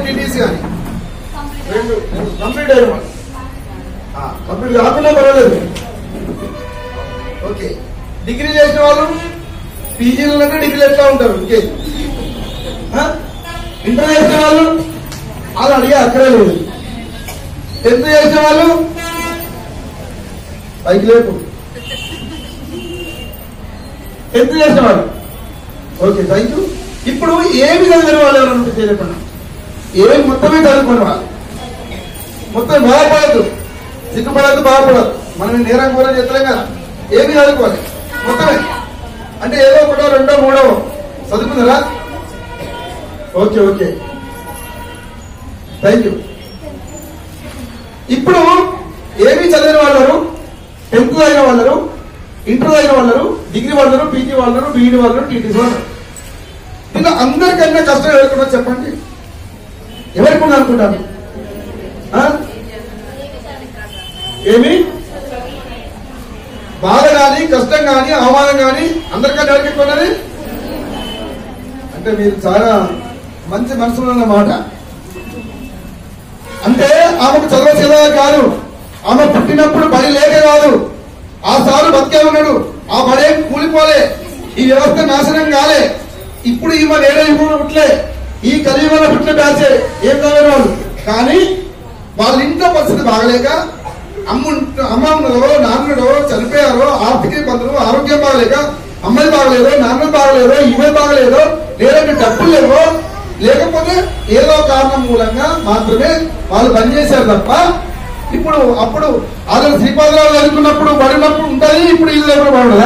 TTC కానీ రెండు complete అయిన వాళ్ళు కంప్లీట్ కాకుండా పర్వాలేదు ఓకే డిగ్రీ చేసిన వాళ్ళు పీజీలు అంటే డిగ్రీలు ఎట్లా ఉంటారు ఓకే ఇంటర్ చేసిన వాళ్ళు వాళ్ళు అడిగే అక్కడే లేదు టెన్త్ చేసిన వాళ్ళు పైకి లేపు టెన్త్ చేసిన వాళ్ళు ఓకే థ్యాంక్ యూ ఇప్పుడు ఏమి చదివిన వాళ్ళు ఎవరు తెలియకుండా ఏమి మొత్తమే చదువుకునే వాళ్ళు మొత్తం బాధపడద్దు సిగ్గుపడద్దు బాధపడద్దు మనం ఈ నేరం కూడా చెప్తలేం కదా ఏమి చదువుకోవాలి మొత్తమే అంటే ఏదో ఒకటో రెండో మూడో చదువుకుందరా ఓకే ఓకే థ్యాంక్ యూ ఇప్పుడు ఏమి చదివిన వాళ్ళు టెన్త్ అయిన వాళ్ళు ఇంటర్ అయిన వాళ్ళు డిగ్రీ వాళ్ళు పీజీ వాళ్ళు బీఈడి వాళ్ళు టీటీసీ వాళ్ళు ఇలా అందరికన్నా కష్టం ఎవరికన్నా చెప్పండి ఎవరికి ఉంది అనుకుంటాను ఆ? ఏమి బాధ కానీ కష్టం కానీ అవమానం కానీ అందరికన్నా ఎవరికి ఎక్కువ ఉన్నది అంటే మీరు చాలా మంచి మనసులో ఉన్న మాట అంటే ఆమెకు చదవచేదా కాదు ఆమె పుట్టినప్పుడు బడి లేక కాదు ఆ సారు బతికే ఉన్నాడు ఆ బడే కూలిపోలే ఈ వ్యవస్థ నాశనం కాలే ఇప్పుడు ఈమె వేరే యుగంలో పుట్టలే ఈ కలియుగంలో పుట్టిన బ్యాచే ఏం చదివిన వాళ్ళు కానీ వాళ్ళ ఇంట్లో పరిస్థితి బాగలేక అమ్మ ఉంట- అమ్మ ఉన్నదో నాన్నడో చనిపోయారో ఆర్థిక ఇబ్బందులు ఆరోగ్యం బాగలేక అమ్మాయి బాగలేదో నాన్న బాగలేదో ఈమె బాగలేదో లేదంటే డబ్బులు లేవో లేకపోతే ఏదో కారణం మూలంగా మాత్రమే వాళ్ళు పనిచేశారు తప్ప ఇప్పుడు అప్పుడు ఆల్రెడీ శ్రీపాదరావు చదువుకున్నప్పుడు పడినప్పుడు ఉంటుంది ఇప్పుడు ఇల్లు ఎప్పుడు పడదా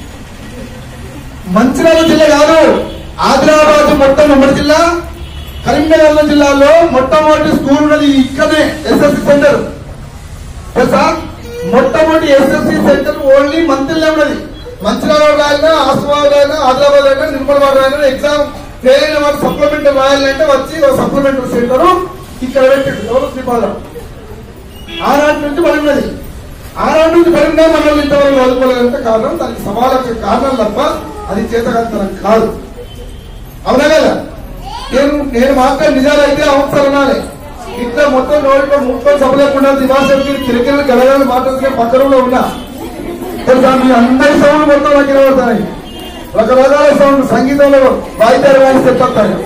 మంచిర్యాల జిల్లా కాదు ఆదిలాబాద్ మొత్తం ఉమ్మడి జిల్లా కరీంనగర్ జిల్లాలో మొట్టమొదటి స్కూల్ ఉన్నది ఇక్కడనే ఎస్ఎస్సి సెంటర్ తెలుసా మొట్టమొదటి ఎస్ఎస్సి సెంటర్ ఓన్లీ మంత్రిలో ఉన్నది మంచిర్యాల రాయాలన్నా ఆసిఫాబాద్ రాయాలన్నా ఆదిలాబాద్ రాయాలన్నా నిర్మలాబాద్ రాయాలన్నా ఎగ్జామ్ ఫెయిల్ అయిన వాడు సప్లిమెంటరీ రాయాలంటే వచ్చి సప్లిమెంటరీ సెంటర్ ఇక్కడ పెట్టాడు ఎవరు శ్రీపాదరావు ఆనాటి నుంచి పడి ఉన్నది ఆనాటి నుంచి పడి ఉన్నా మనల్ని ఇంతవరకు చదువుకోలేదంటే కారణం దానికి సవాళ్ళకి కారణం తప్ప అది చేతకంతనం కాదు అవునా కదా నేను నేను మాత్రం నిజాలైతే అవసరం అనాలి ఇట్లా మొత్తం నోటిలో ముప్పై సభ లేకుండా దివాసరికి కిరకిరలు గడగలు మాటలకే పక్కనలో ఉన్నా తెలుసా మీ అందరి సౌండ్ మొత్తం నాకు వినబడతాయి రకరకాల సౌండ్ సంగీతంలో వాయిద్యాలు వాయిస్తే చెప్తాను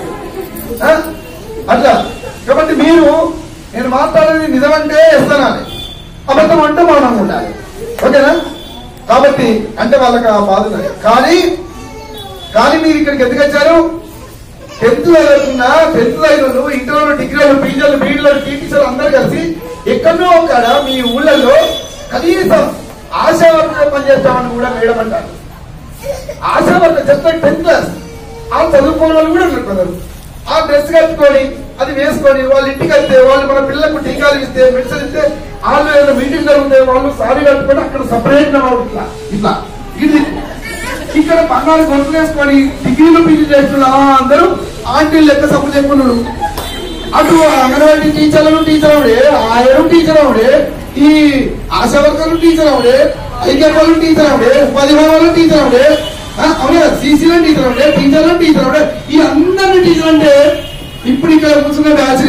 అట్లా కాబట్టి మీరు నేను మాట్లాడేది నిజమంటే ఇస్తానాలి అబద్ధం అంటే మౌనంగా ఉండాలి ఓకేనా కాబట్టి అంటే వాళ్ళకి ఆ బాధ ఉన్నది. కానీ కానీ మీరు ఇక్కడికి ఎందుకు వచ్చారు టెన్త్ చదువుతున్నా టెన్త్ చదివిన ఇంటర్లో డిగ్రీలు పీజీలు బీఈడీలు టీచర్లు అందరూ కలిసి ఎక్కడో ఒకడ మీ ఊళ్ళల్లో కనీసం ఆశా వర్గంగా పనిచేస్తామని కూడా మేడం అంటారు ఆశా వర్గం జస్ట్ లైక్ టెన్త్ క్లాస్ ఆ చదువుకోని వాళ్ళు కూడా ఉన్నారు కొందరు ఆ డ్రెస్ కట్టుకొని అది వేసుకొని వాళ్ళ ఇంటికి వెళ్తే వాళ్ళు మన పిల్లలకు టీకాలు ఇస్తే మెడిసిన్ ఇస్తే వాళ్ళు ఏదైనా మీటింగ్ జరిగితే వాళ్ళు సారీ కట్టుకొని అక్కడ సపరేట్ ఇట్లా ఇట్లా ఇది ఇక్కడ బంగారు గొంతులు వేసుకొని డిగ్రీలు పీజీ చేస్తున్న అందరూ ఆంటీలు లెక్క సపోర్ట్ చెప్పుకున్నాడు అటు అంగన్వాడీ టీచర్లు టీచర్ అవుడే ఆయరు టీచర్ అవుడే ఈ ఆశా వర్కర్లు టీచర్ అవుడే ఐక్య వాళ్ళు టీచర్ అవుడే ఉపాధి వాళ్ళు టీచర్ అవుడే ఆ, అవునా సీసీలో టీచర్ అవుడే టీచర్లు టీచర్ అవుడే ఈ అందరిని టీచర్ అంటే ఇప్పుడు ఇక్కడ కూర్చున్న బ్యాచ్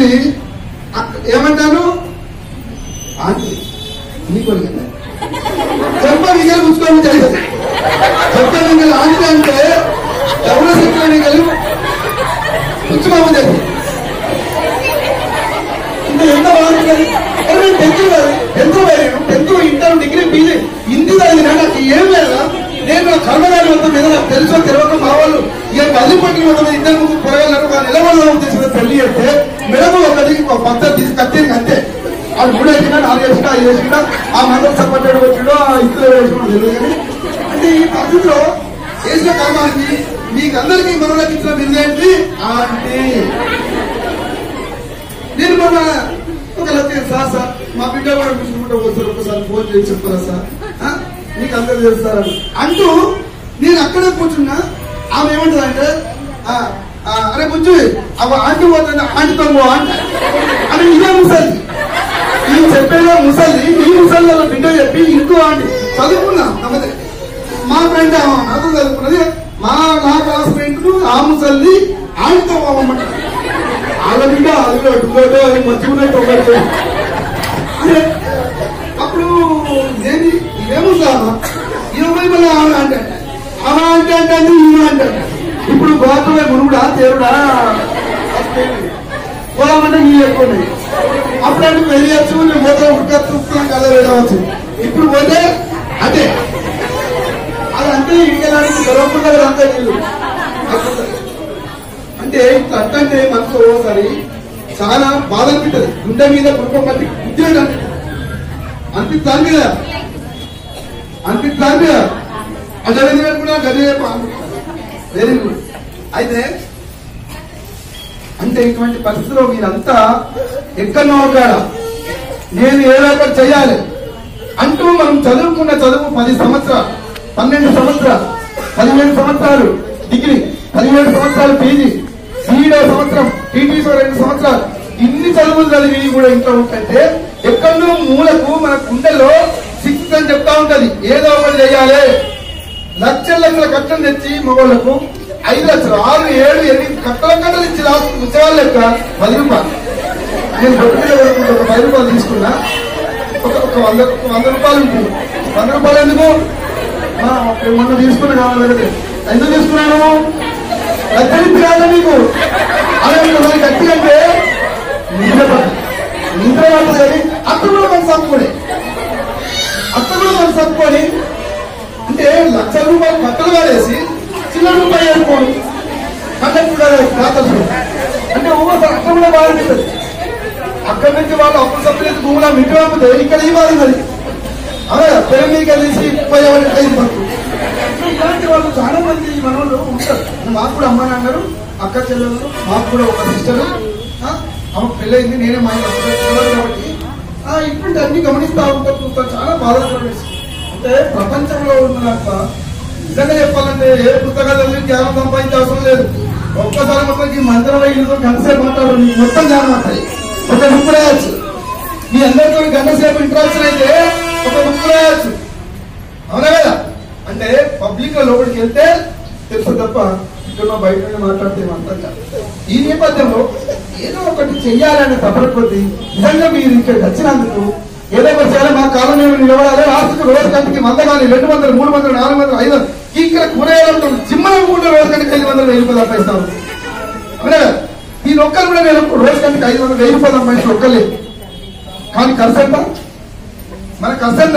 ఏమంటాను ఆంటీ నీకు చెప్ప మిగలు కూర్చోమని జరిగింది చెప్ప మిగలు ఆంటీ అంటే ఎవరో చెప్పిన మిగలు కూర్చోమని జరిగింది ఇంకా ఎంత బాగుంటుంది అరే టెన్త్ కాదు టెన్త్ పోయాను tenth inter degree PG Hindi చదివినా నాకు ఏం లేదా నేను నా కర్మగారి మొత్తం మీద నాకు తెలుసో తెలియక మా వాళ్ళు ఇక పది పట్టిన మొత్తం మీద ఇద్దరు ముగ్గురు పొరగారు ఒక నిలబడదాం ఉద్దేశంతో పెళ్లి చేస్తే మెడకు ఒకటి ఒక పద్ధతి తీసి కట్టేది అంతే అది మూడు వేసినా నాలుగు వేసినా ఐదు వేసినా ఆ మందరం సపరేట్ వచ్చిండో ఆ ఇద్దరు వేసినా తెలియదు కానీ అంటే ఈ పద్ధతిలో వేసిన కర్మానికి మీకు అందరికీ మనలోకి ఇచ్చిన బిర్యానీ ఆంటీ నేను మొన్న ఒక లక్ష సార్ సార్ మా బిడ్డ కూడా చూసుకుంటూ వస్తారు ఒకసారి ఫోన్ చేసి చెప్తారా సార్ ఆ? నీకు అందరు చేస్తారని అంటూ నేను అక్కడే కూర్చున్నా ఆమె ఏమంటుందంటే ఆ, ఆ, అరే బుజ్జు అవ ఆంటీ పోతుంటే ఆంటీతో పో అంట అని ఇదే ముసలి ఈ చెప్పేదో ముసలి ఈ ముసలి వాళ్ళ బిడ్డ చెప్పి ఇంకో ఆంటీ చదువుకున్నా నమ్మదే మా ఫ్రెండ్ నాతో చదువుకున్నది మా నా క్లాస్మేట్ ఆ ముసలి ఆంటీతో పోవమంటారు వాళ్ళ బిడ్డ అది ఇంకోటో మంచిగా ఉన్నాయి ఒకటి అరే అప్పుడు నేను ఇదేముందా ఇరవై మళ్ళీ ఆమె అంటే ఆమె అంటే అంటే అంటే ఈమె అంటే ఇప్పుడు గోత్రమే గురువుడా దేవుడా పోదామంటే నీ ఎక్కువ ఉన్నాయి అప్పుడంటే వెళ్ళచ్చు నేను పోతే ఉడకత్తుకున్నాం కదా వెళ్ళవచ్చు ఇప్పుడు పోతే అదే అది అంటే ఇంకెలాంటి గొడవకుండా అంతా నీళ్ళు అంటే ఇట్లా అంటే మనసు ఒకసారి చాలా బాధ అనిపిస్తుంది గుండె మీద కుటుంబం పట్టి ఉద్యోగం అనిపిస్తాను కదా అనిపిస్తాను కదా అదే పెట్టుకున్నా గదే వెరీ గుడ్ అయితే అంటే ఇటువంటి పరిస్థితిలో మీరంతా ఎక్కడో కాడ నేను ఏదో ఒకటి చేయాలి అంటూ మనం చదువుకున్న చదువు పది సంవత్సరాలు పన్నెండు సంవత్సరాలు పదిహేడు సంవత్సరాలు డిగ్రీ పదిహేడు సంవత్సరాలు పీజీ బీడో సంవత్సరం టీటీసీ రెండు సంవత్సరాలు ఇన్ని చదువులు చదివి కూడా ఇంట్లో ఉంటే ఎక్కడో మూలకు మన గుండెలో సిక్స్త్ అని చెప్తా ఉంటది ఏదో ఒకటి చేయాలి లక్షల లక్షల కట్టం తెచ్చి మగవాళ్ళకు ఐదు లక్షలు ఆరు ఏడు ఎనిమిది కట్టల కట్టలు ఇచ్చి లాస్ట్ ఉత్సవాలు లెక్క పది రూపాయలు నేను బొట్టు మీద కొనుక్కుంటే ఒక పది రూపాయలు తీసుకున్నా ఒక ఒక వంద ఒక వంద రూపాయలు ఉంటుంది వంద రూపాయలు ఎందుకు ఆ, మొన్న తీసుకున్నా కావాలి ఎందుకు తీసుకున్నాను లక్షలించి కాదా నీకు అదే ఒకసారి గట్టి అంటే నిద్ర పట్టు. నిద్ర పడుతుంది కానీ అత్త కూడా మన సంపుడే అత్త కూడా మన సంపుకొని అంటే లక్ష రూపాయలు బట్టలు వాడేసి చిన్న రూపాయి వేసుకోండి కండక్టర్ గారు ఖాతాలు అంటే ఒక్కోసారి అక్కడ కూడా బాగా అనిపిస్తుంది అక్కడి నుంచి వాళ్ళు అప్పుడు సభ్యులు భూముల మిట్టు పంపితే ఇక్కడ ఈ బాధ మరి అదే పెళ్లి కలిసి ముప్పై ఒకటి ఐదు మంది ఇలాంటి వాళ్ళు చాలా మంది మనోళ్ళు ఉంటారు మాకు కూడా అమ్మ నాన్నలు అక్క చెల్లెలు మాకు కూడా ఒక సిస్టర్ ఆమె పెళ్ళయింది నేనే మా ఇంట్లో పిల్లలు కాబట్టి ఆ, ఇటువంటి అన్ని గమనిస్తా ఉంటా చూస్తా చాలా బాధపడే అంటే ప్రపంచంలో ఉన్నంత నిజంగా చెప్పాలంటే ఏ పుస్తకాలు చదివి జ్ఞానం సంపాదించే అవసరం లేదు ఒక్కసారి మొత్తం ఈ మందిరంలో ఇల్లు గంటసేపు మాట్లాడు నీకు మొత్తం జ్ఞానం వస్తాయి ఒక బుక్ రాయొచ్చు మీ అందరితో గంట సేపు ఇంట్రాక్షన్ అయితే ఒక బుక్ రాయొచ్చు అవునా కదా అంటే పబ్లిక్ లో లోపలికి వెళ్తే తెలుసు తప్ప ఇక్కడ బయట నుండి మాట్లాడితే ఏం అర్థం కాదు ఈ నేపథ్యంలో ఏదో ఒకటి చెయ్యాలనే తపన కొద్ది నిజంగా మీరు ఇక్కడికి వచ్చినందుకు ఏదో ఒకటి చేయాలి మా కాలనీలో నిలబడాలి రాష్ట్రకు రోజు గంటకి వంద కానీ రెండు వందలు మూడు వందలు నాలుగు వందలు ఐదు వందలు ఇక్కడ కూరగాయలు జిమ్మల కూడా రోజు గంటకి ఐదు వందలు వెయ్యి రూపాయలు సంపాదిస్తాను అవునా కదా? ఈ ఒక్కరు కూడా నేను రోజు గంటకి ఐదు వందలు వెయ్యి రూపాయలు సంపాదించిన ఒక్కలే కానీ ఖర్చు ఎంత మన ఖర్చు ఎంత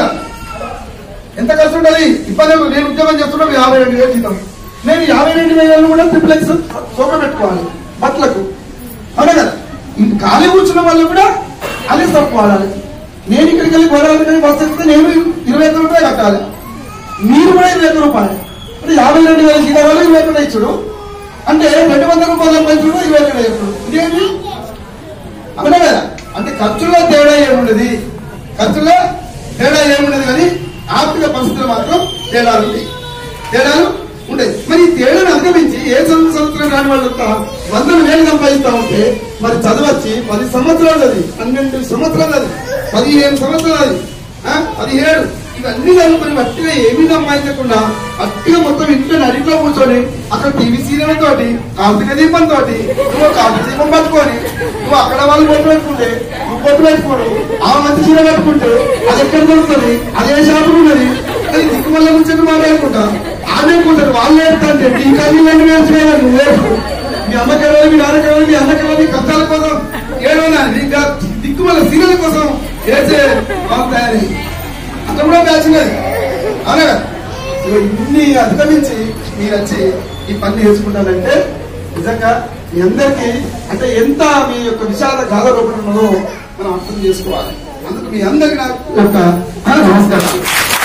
ఎంత ఖర్చు ఉండాలి ఇబ్బంది లేదు. నేను ఉద్యోగం చేస్తున్నా యాభై రెండు వేలు జీతం నేను యాభై రెండు వేలు కూడా ట్రిప్లెక్స్ సోక పెట్టుకోవాలి బట్టలకు అవునా కదా ఇంక ఖాళీ కూర్చున్న వాళ్ళు కూడా అదే సోప్ వాడాలి నేను ఇక్కడికి వెళ్ళి గోదావరి బస్ ఎక్కితే నేను ఇరవై ఒక్క రూపాయలు కట్టాలి మీరు కూడా ఇరవై ఒక్క రూపాయలు అంటే యాభై రెండు వేల జీతం వాళ్ళు ఇరవై ఒక్కటి ఇచ్చుడు అంటే రెండు వందల రూపాయలు సంపాదించుడు ఇరవై ఒక్కటి ఇచ్చుడు ఇదేంటి అవునా కదా అంటే ఖర్చులో తేడా ఏముండదు ఖర్చులో తేడా ఏముండదు కానీ ఆర్థిక పరిస్థితులు మాత్రం తేడాలు ఉంటాయి తేడాలు ఉంటాయి మరి ఈ తేడాను అధిగమించి ఏ చదువు సంవత్సరం రాని వాళ్ళంతా వందల వేలు సంపాదిస్తా ఉంటే మరి చదవచ్చి పది సంవత్సరాలు అది పన్నెండు సంవత్సరాలు అది పదిహేను సంవత్సరాలు అది ఆ, పదిహేడు ఇవన్నీ చదువుకొని మట్టిగా ఏమీ సంపాదించకుండా అట్టిగా మొత్తం ఇంట్లో నడిలో కూర్చొని అక్కడ టీవీ సీరియల్ తోటి కార్తీక దీపం తోటి నువ్వు కార్తీక దీపం పట్టుకొని నువ్వు అక్కడ వాళ్ళు బొట్టు పెట్టుకుంటే నువ్వు బొట్టు పెట్టుకోడు ఆ మంచి చీర పెట్టుకుంటే అది ఎక్కడ దొరుకుతుంది అదే షాపు ఉన్నది అది దిక్కు వల్ల కూర్చొని మాట్లాడుకుంటా ఆమె కూర్చొని వాళ్ళు ఏడుతుంటే నీ కవి రెండు వేసుకునే నువ్వు ఏడుపు మీ అమ్మకెవరు మీ నాన్నకెవరు మీ అన్నకెవరు మీ కష్టాల కోసం ఏడవనా నీ గా- దిక్కు వల్ల సీరియల్ కోసం ఏడ్చే వాళ్ళు తయారై అక్కడ కూడా బ్యాచ్ ఉన్నది అవునా కదా? ఇగో ఇన్ని అధిగమించి మీరు వచ్చి ఈ పని నేర్చుకుంటారంటే నిజంగా మీ అందరికీ అంటే ఎంత మీ యొక్క విషాద గాథ రూపం ఉన్నదో మనం అర్థం చేసుకోవాలి అందుకు మీ అందరికీ నా యొక్క ఆ, నమస్కారం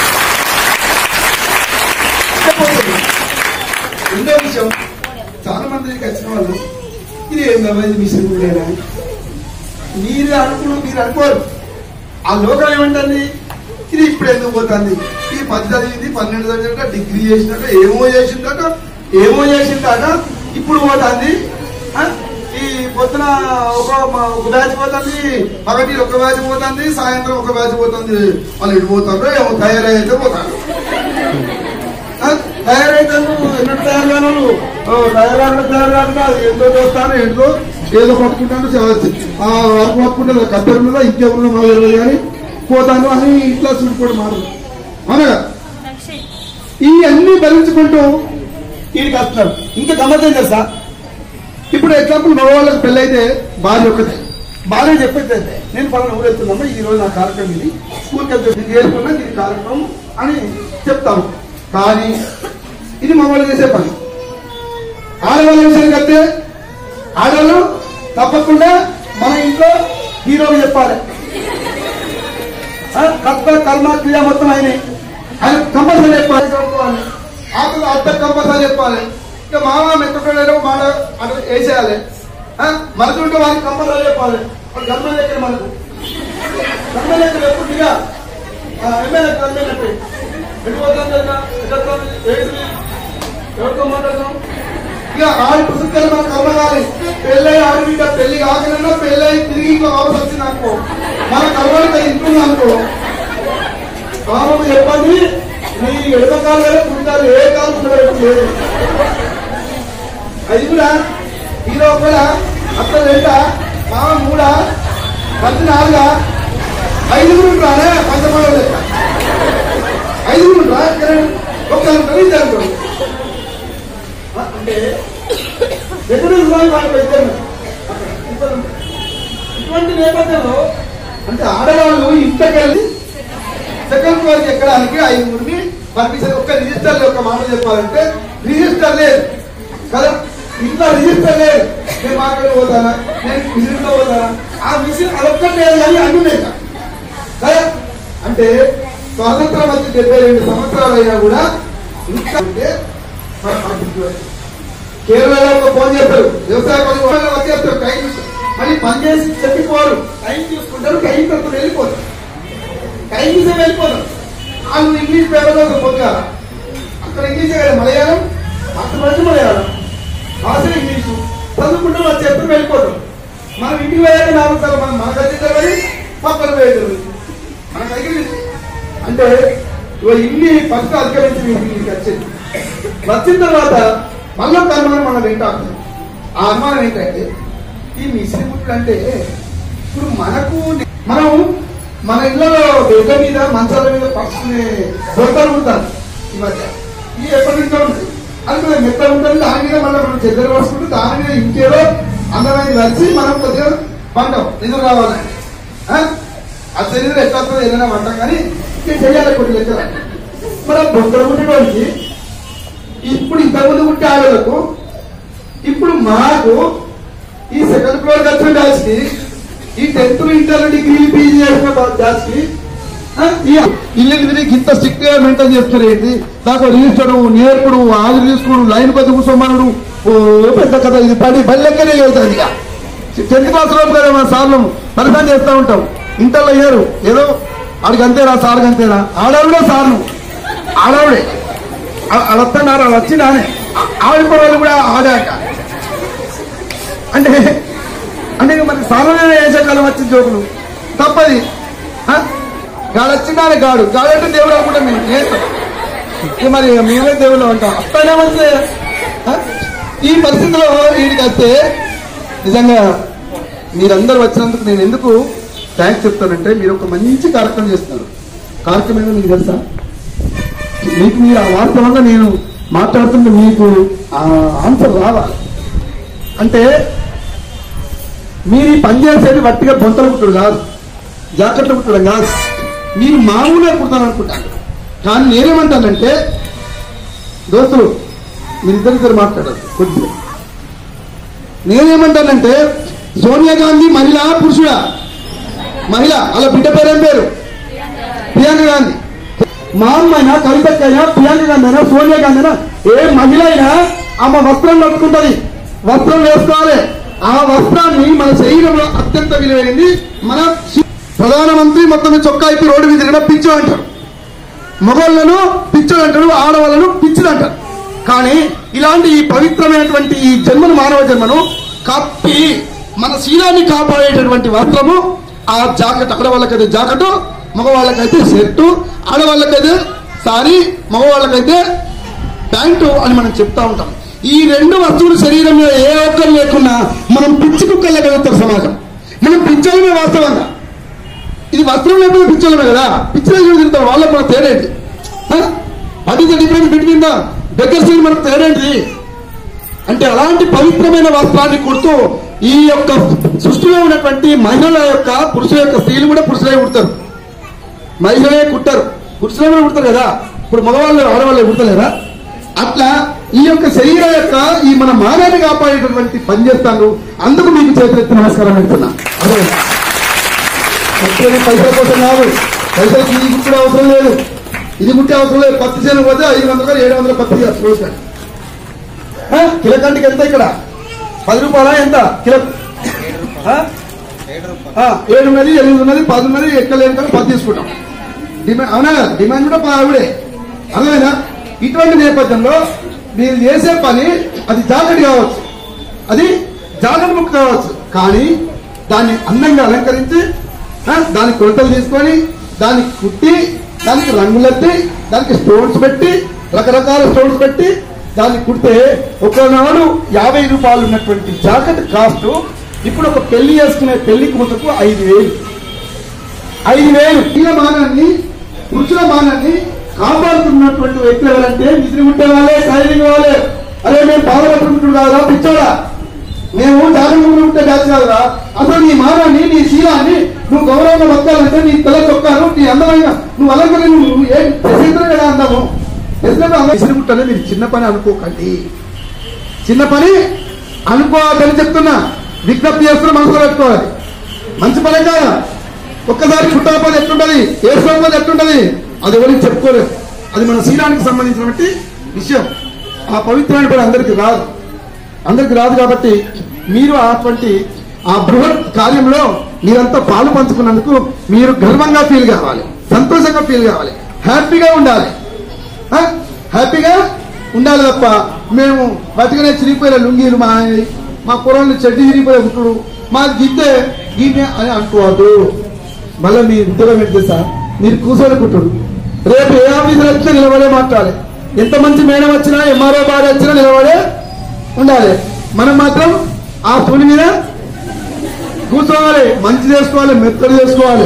ఇకపోతే రెండో విషయం చాలా మందికి వచ్చిన వాళ్ళు ఇది ఏందమ్మా ఇది మిషన్ కూడా మీరు అనుకుడు మీరు అనుకోరు ఆ లోకం ఏమంటుంది ఇది ఇప్పుడు ఎందుకు పోతుంది ఈ పది చదివింది పన్నెండు చదివిందట డిగ్రీ చేసిందట ఏమో చేసిందట ఏమో చేసిందట ఇప్పుడు పోతుంది ఆ? ఈ పొద్దున ఒక మ- ఒక బ్యాచ్ పోతుంది పగటి ఒక బ్యాచ్ పోతుంది సాయంత్రం ఒక బ్యాచ్ పోతుంది వాళ్ళు ఇటు పోతారు ఏమో తయారైతే పోతారు ఆ? తయారైతే ఎన్నట్టు తయారుగాను వాళ్ళు డైలాగ్ డైలాగ్ ఏందో చూస్తాను ఏంటో ఏదో పట్టుకుంటాను ఆ వరకు పట్టుకుంటే కత్తెర మీద ఇంకెవరు మాకు తెలియదు కానీ పోతాను అని ఇట్లా చూడుకోవడం మాటలు అవునా ఈ అన్ని భరించుకుంటూ వీడికి వస్తున్నారు ఇంకా గమ్మతం తెలుసా ఇప్పుడు ఎగ్జాంపుల్ మగవాళ్ళకి పెళ్ళైతే భార్య ఒకటే భార్య చెప్పేది అయితే నేను పలానా ఊరు వెళ్తున్నామా ఈ రోజు నా కార్యక్రమం ఇది స్కూల్కి వెళ్తే ఇది చేసుకున్నా ఇది కార్యక్రమం అని చెప్తాము కానీ ఇది మగవాళ్ళు చేసే పని ఆడవాళ్ళ విషయానికి వస్తే ఆడవాళ్ళు తప్పకుండా మన ఇంట్లో హీరోగా చెప్పాలి ఆ, కర్త కర్మ క్రియ మొత్తం ఆయన ఆయన కంపల్సరీ చెప్పాలి చదువుకోవాలి ఆకలి అత్త కంపల్సరీ చెప్పాలి ఇక మామ మెత్తపడలేదో మాట అటు వేసేయాలి ఆ, మరుతుంటే వారికి కంపల్సరీ చెప్పాలి వాడు గర్మ దగ్గర మనకు గర్మ దగ్గర ఎప్పుడు ఇక ఎమ్మెల్యే గర్మైనట్టు వెళ్ళిపోతాం కదా ఎక్కడ ఏంటిది? ఎవరితో మాట్లాడతాం ఇక ఆడి పుస్తకాలు మన కర్మ కాదు పెళ్ళై ఆడి బిడ్డ పెళ్లి కాకుండా పెళ్ళై తిరిగి ఇంకో వాపస్ వచ్చింది అనుకో మన కర్మకి ఇంటుంది అనుకో పాపం చెప్పండి నీ ఎడమ కాలు వేరే కుడికాలు ఏ కాలు ఉండడం లేదు అది కూడా హీరో కూడా అత్త రెండ మామ మూడా పది నాలుగా ఐదుగురు రానే పంచమాల లెక్క ఐదుగురు రా ఒక్క ఇద్దరు ఉంటారు. అంటే ఎక్కడ ఉన్నాయి వాళ్ళకి ఇద్దరు ఇద్దరు ఉంటారు. ఇటువంటి నేపథ్యంలో అంటే ఆడవాళ్ళు ఇంతకెళ్ళి సెకండ్ ఫ్లోర్ ఎక్కడానికి ఐదుగురిని పంపించారు ఒక్క రిజిస్టర్ ఒక మాట చెప్పాలంటే రిజిస్టర్ లేదు కదా ఇంట్లో రిజిస్టర్ లేదు నేను మార్కెట్ పోతానా నేను మిషన్ లో పోతానా ఆ మిషన్ అదొక్కటి లేదు కానీ అన్ని ఉన్నాయి కదా. కదా అంటే స్వాతంత్రం వచ్చి డెబ్బై రెండు సంవత్సరాలు అయినా కూడా ఇంకా అంటే కేరళలో ఒక ఫోన్ చేస్తారు వ్యవసాయ పని వాళ్ళు వచ్చేస్తారు టైం చూస్తారు. మళ్ళీ పని చేసి చెప్పిపోరు టైం చూసుకుంటారు టైం తర్వాత వెళ్ళిపోతారు టైం చూసి వెళ్ళిపోతారు వాళ్ళు ఇంగ్లీష్ పేపర్లో పొందుగా అక్కడ ఇంగ్లీష్ కదా మలయాళం మాతృభాష మలయాళం భాష ఇంగ్లీషు చదువుకుంటూ వచ్చేస్తారు వెళ్ళిపోతాం మనం ఇంటికి పోయాక నాలుగు సార్లు మనం మన దగ్గర తెలియదు పక్కన పోయేది మన దగ్గర లేదు. అంటే ఇగో ఇన్ని ఫస్ట్ అధిగమించి మీకు ఇంటికి వచ్చింది వచ్చిన తర్వాత మళ్ళీ ఒక అనుమానం మనం వింటాం ఆ అనుమానం ఏంటంటే ఈ మిషన్ కుట్లు అంటే ఇప్పుడు మనకు మనం మన ఇళ్ళలో బెడ్ల మీద మంచాల మీద పక్షుని దొరకలు ఉంటారు ఈ మధ్య ఈ ఎప్పటి నుంచో ఉంది అది కూడా మెత్త ఉంటుంది దాని మీద మళ్ళీ మనం చెద్దరు వస్తుంటే దాని మీద ఇంకేదో అందమైన వచ్చి మనం కొద్దిగా పంటాం నిద్ర రావాలని ఆ? ఆ శరీరం ఎట్లా వస్తుందో ఏదైనా వంటాం కానీ ఇది చేయాలి కొన్ని లెక్కలు మరి ఆ బొక్కలు ఉండేవాడికి ఇప్పుడు ఇంతకుముందు పుట్టే ఆడలకు ఇప్పుడు మాకు ఈ సెకండ్ ఫ్లోర్ వచ్చిన బ్యాచ్ కి ఈ టెన్త్ ఇంటర్ డిగ్రీ పీజీ చేసిన బ్యాచ్ కి ఆ, ఈ ఇల్లు తిరిగి ఇంత స్ట్రిక్ట్ గా మెయింటైన్ చేస్తారు ఏంటి నాకు రిజిస్టర్ నేర్పుడు ఆది తీసుకుడు లైన్ పెద్ద కూర్చోమనుడు ఓ పెద్ద కథ ఇది పడి బల్లెక్కనే అవుతుంది ఇక టెన్త్ క్లాస్ లో కదా మన సార్లు పరిశాన్ చేస్తూ ఉంటాం ఇంటర్లో అయ్యారు ఏదో ఆడికి అంతేరా సార్కి అంతేరా ఆడవిడే సార్లు ఆడవిడే వాళ్ళు వస్తున్నారు వాళ్ళు వచ్చి నానే ఆవిడ వాళ్ళు కూడా ఆడాక అంటే అంటే ఇక మరి సాధారణ వేసవికాలం వచ్చిన జోకులు తప్పది ఆ? గాడు వచ్చిందానే గాడు గాడు అంటే దేవుడు అనుకుంటే మేము చేస్తాం ఇక మరి ఇక మేమే దేవుడు అంటాం అత్తనే మంచిదే ఆ? ఈ పరిస్థితిలో వీడికి వస్తే నిజంగా మీరందరూ వచ్చినందుకు నేను ఎందుకు థ్యాంక్స్ చెప్తానంటే మీరు ఒక మంచి కార్యక్రమం చేస్తున్నారు కార్యక్రమం ఏమో మీకు తెలుసా మీకు మీరు ఆ వాస్తవంగా నేను మాట్లాడుతుంటే మీకు ఆ ఆన్సర్ రావాలి అంటే మీరు ఈ పని చేసేది వట్టిగా బొంతలు కుట్టడు కాదు జాకెట్లు కుట్టడం కాదు మీరు మామూలుగా కుడతాను అనుకుంటాను కానీ నేనేమంటానంటే దోస్తులు మీరిద్దరిద్దరు మాట్లాడారు కొద్దిగా నేనేమంటానంటే సోనియా గాంధీ మహిళ పురుషుడా మహిళ అలా బిడ్డ పేరేం పేరు ప్రియాంక గాంధీ మా అమ్మైనా కవితక్కైనా ప్రియాంక గాంధీ అయినా సోనియా గాంధీ అయినా ఏ మహిళ అయినా ఆమె వస్త్రం కట్టుకుంటది వస్త్రం వేసుకోవాలి ఆ వస్త్రాన్ని మన శరీరంలో అత్యంత విలువైనది మన శి- ప్రధానమంత్రి మొత్తం మీద చొక్కా ఇప్పి రోడ్డు మీద తిరిగిన పిచ్చు అంటారు మగవాళ్ళను పిచ్చుడు అంటారు ఆడవాళ్ళను పిచ్చుడు అంటారు కానీ ఇలాంటి ఈ పవిత్రమైనటువంటి ఈ జన్మను మానవ జన్మను కప్పి మన శీలాన్ని కాపాడేటటువంటి వస్త్రము ఆ జాకెట్ ఆడవాళ్ళకైతే జాకెట్ మగవాళ్ళకైతే షర్టు ఆడవాళ్ళకైతే సారీ మగవాళ్ళకైతే ప్యాంటు అని మనం చెప్తా ఉంటాం ఈ రెండు వస్తువులు శరీరం మీద ఏ ఒక్కరు లేకున్నా మనం పిచ్చి కుక్కలు కలుగుతారు సమాజం మనం పిచ్చోళమే వాస్తవంగా ఇది వస్త్రం లేకపోతే పిచ్చోళమే కదా పిచ్చిలో తిరుగుతాం వాళ్ళకి మన తేడేంటి అది difference between the beggar scene మనకు తేడేంటి అంటే అలాంటి పవిత్రమైన వస్త్రాన్ని కుడుతూ ఈ యొక్క సృష్టిలో ఉన్నటువంటి మహిళల యొక్క పురుషుల యొక్క స్త్రీలు కూడా పురుషులే కుడతారు మహిళలే కుట్టారు పురుషులే కూడా కుడతారు కదా ఇప్పుడు మగవాళ్ళు ఆడవాళ్ళు కుడతలేరా అట్లా ఈ యొక్క శరీరం యొక్క ఈ మన మానాన్ని కాపాడేటటువంటి పని చేస్తాను అందుకు మీకు చేతులెత్తి నమస్కారం పెడుతున్నా అదే వచ్చేది పైసల కోసం కాదు పైసలకి ఇది కుట్టే అవసరం లేదు ఇది కుట్టే అవసరం లేదు పత్తి చేను పోతే ఐదు వందలు ఏడు వందల పత్తి చూస్తాను కిలకంటికి ఎంత ఇక్కడ పది రూపాయల ఎంత కిలో ఆ? ఆ, ఏడు ఉన్నది ఎనిమిది ఉన్నది పది ఉన్నది ఎక్కలేని కానీ పది తీసుకుంటాం డిమాండ్ అవునా కదా? డిమాండ్ కూడా పా- ఆవిడే అర్థమైనా ఇటువంటి నేపథ్యంలో మీరు చేసే పని అది జాకెట్ కావచ్చు అది జాకెట్ ముక్క కావచ్చు కానీ దాన్ని అందంగా అలంకరించి ఆ, దానికి కొలతలు తీసుకొని దానికి కుట్టి దానికి రంగులెత్తి దానికి స్టోన్స్ పెట్టి రకరకాల స్టోన్స్ పెట్టి దాన్ని కుడితే ఒకనాడు యాభై రూపాయలు ఉన్నటువంటి జాకెట్ కాస్ట్ ఇప్పుడు ఒక పెళ్లి చేసుకునే పెళ్లి కూతుకు ఐదు వేలు ఐదు వేలు స్త్రీల మానాన్ని పురుషుల మానాన్ని కాపాడుతున్నటువంటి వ్యక్తులు ఎవరంటే విసిరి ఉంటే వాళ్ళే సైనింగ్ వాళ్ళే అరే మేము బాధపడుకుంటున్నాడు కాదా పిచ్చోడా మేము జాగ్రత్తగా ఉంటే బ్యాచ్ కాదురా అసలు నీ మానాన్ని నీ శీలాన్ని నువ్వు గౌరవంగా బతకాలంటే నీ తెల్ల చొక్కాను నీ అందమైన నువ్వు అలంకరణ నువ్వు ఏ ప్రసిద్ధం కదా అందాము విసిరిముట్టనే మీరు చిన్న పని అనుకోకండి చిన్న పని అనుకోవద్దని చెప్తున్నా విజ్ఞప్తి చేస్తున్నా మనసులో పెట్టుకోవాలి మంచి పని కాదా ఒక్కసారి చుట్టాపది ఎట్లుంటది ఏ సోపది ఎట్లుంటది అది ఎవరికి చెప్పుకోలేదు అది మన శీలానికి సంబంధించినటువంటి విషయం ఆ పవిత్రాన్ని కూడా అందరికి రాదు అందరికి రాదు కాబట్టి మీరు అటువంటి ఆ బృహత్ కార్యంలో మీరంతా పాలు పంచుకున్నందుకు మీరు గర్వంగా ఫీల్ కావాలి సంతోషంగా ఫీల్ కావాలి హ్యాపీగా ఉండాలి ఆ? హ్యాపీగా ఉండాలి తప్ప మేము బతికనే చిరిగిపోయిన లుంగీలు మా మా కుర్రాళ్ళు చెడ్డి చిరిగిపోయే ఉంటుడు మా గిద్దే గిన్నె అని అనుకోవద్దు మళ్ళీ మీ ఉద్యోగం ఏంటి సార్ మీరు కూర్చొని కుట్టుడు రేపు ఏ ఆఫీసులు వచ్చినా నిలబడే మాట్లాడాలి ఎంత మంచి మేడం వచ్చినా ఎంఆర్ఓ బాగా వచ్చినా నిలబడే ఉండాలి మనం మాత్రం ఆ పులి మీద కూర్చోవాలి మంచి చేసుకోవాలి మెత్తలు చేసుకోవాలి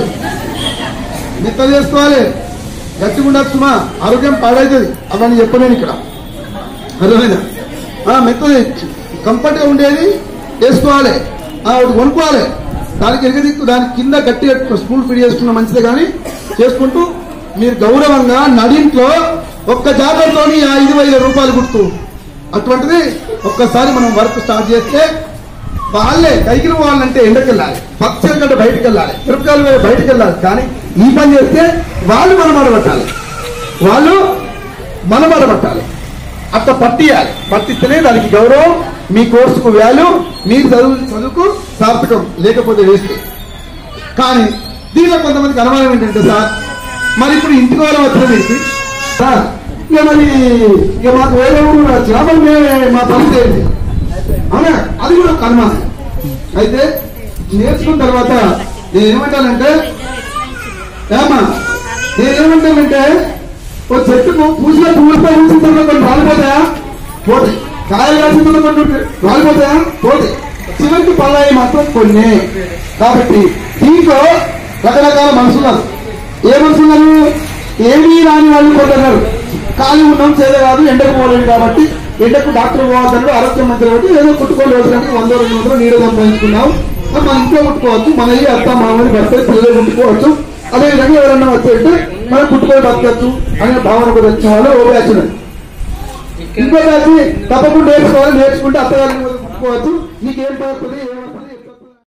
మెత్తలు చేసుకోవాలి గట్టిగా ఉండదు సుమా ఆరోగ్యం పాడైతుంది అవన్నీ చెప్పలేను ఇక్కడ అర్థమైందా ఆ, మెత్తది కంఫర్ట్ గా ఉండేది వేసుకోవాలి ఆ, ఒకటి కొనుక్కోవాలి దానికి ఎరగదిక్కు దాని కింద గట్టి స్కూల్ ఫిట్ చేసుకున్న మంచిదే కానీ చేసుకుంటూ మీరు గౌరవంగా నడింట్లో ఒక్క జాతరతోని ఆ ఐదు వేల రూపాయలు గుర్తు అటువంటిది ఒక్కసారి మనం వర్క్ స్టార్ట్ చేస్తే వాళ్ళే కైకిలు వాళ్ళంటే ఎండకి వెళ్ళాలి పచ్చని కంటే బయటకు వెళ్ళాలి మిరపకాయలు వేరే బయటకు వెళ్ళాలి కానీ ఈ పని చేస్తే వాళ్ళు మనం అడబట్టాలి వాళ్ళు మనం అడబట్టాలి అట్లా పట్టియాలి పట్టిస్తేనే దానికి గౌరవం మీ కోర్సుకు వాల్యూ మీరు చదువు చదువుకు సార్థకం లేకపోతే వేస్ట్ కానీ దీనిలో కొంతమందికి అనుమానం ఏంటంటే సార్ మరి ఇప్పుడు ఇంటికి వాళ్ళం వచ్చినది ఏంటి? సార్ ఇక మరి ఇక మాకు వేరే ఊరు వచ్చినా మరి మేమే మా పరిస్థితి ఏంటి అవునా అది కూడా ఒక అనుమానం అయితే నేర్చుకున్న తర్వాత నేను ఏమంటానంటే ఏమా నేను ఏమంటానంటే ఓ చెట్టుకు పూసిన పువ్వులపై ఉంచిన తర్వాత కొన్ని రాలిపోతాయా పోతాయి కాయలు కాసిన తర్వాత కొన్ని రాలిపోతాయా పోతాయి చివరికి పళ్ళాయి మాత్రం కొన్ని కాబట్టి దీంట్లో రకరకాల మనుషులు ఉన్నారు ఏ మనుషులు ఉన్నారు ఏమీ రాని వాళ్ళు కొంటున్నారు ఖాళీ ఉన్నాం చేత కాదు ఎండకు పోలేదు కాబట్టి ఎండకు డాక్టర్ పోవద్దని ఆరోగ్య మంత్రి కాబట్టి ఏదో కుట్టుకోవాలి రోజులకి వంద రెండు వందలు నీడ సంపాదించుకున్నాం అది మన ఇంట్లో కుట్టుకోవచ్చు మన ఈ అత్త మామని భర్త పిల్లలు కుట్టుకోవచ్చు అదే విధంగా ఎవరన్నా వచ్చేట్టు మనం కుట్టుకొని బతకచ్చు అనే భావన కూడా వచ్చిన వాళ్ళు ఓ బ్యాచ్ ఉన్నది. ఇంకో బ్యాచ్ తప్పకుండా నేర్చుకోవాలి నేర్చుకుంటే అత్తగారిని కుట్టుకోవచ్చు నీకేం పడుతుంది ఏమవుతుంది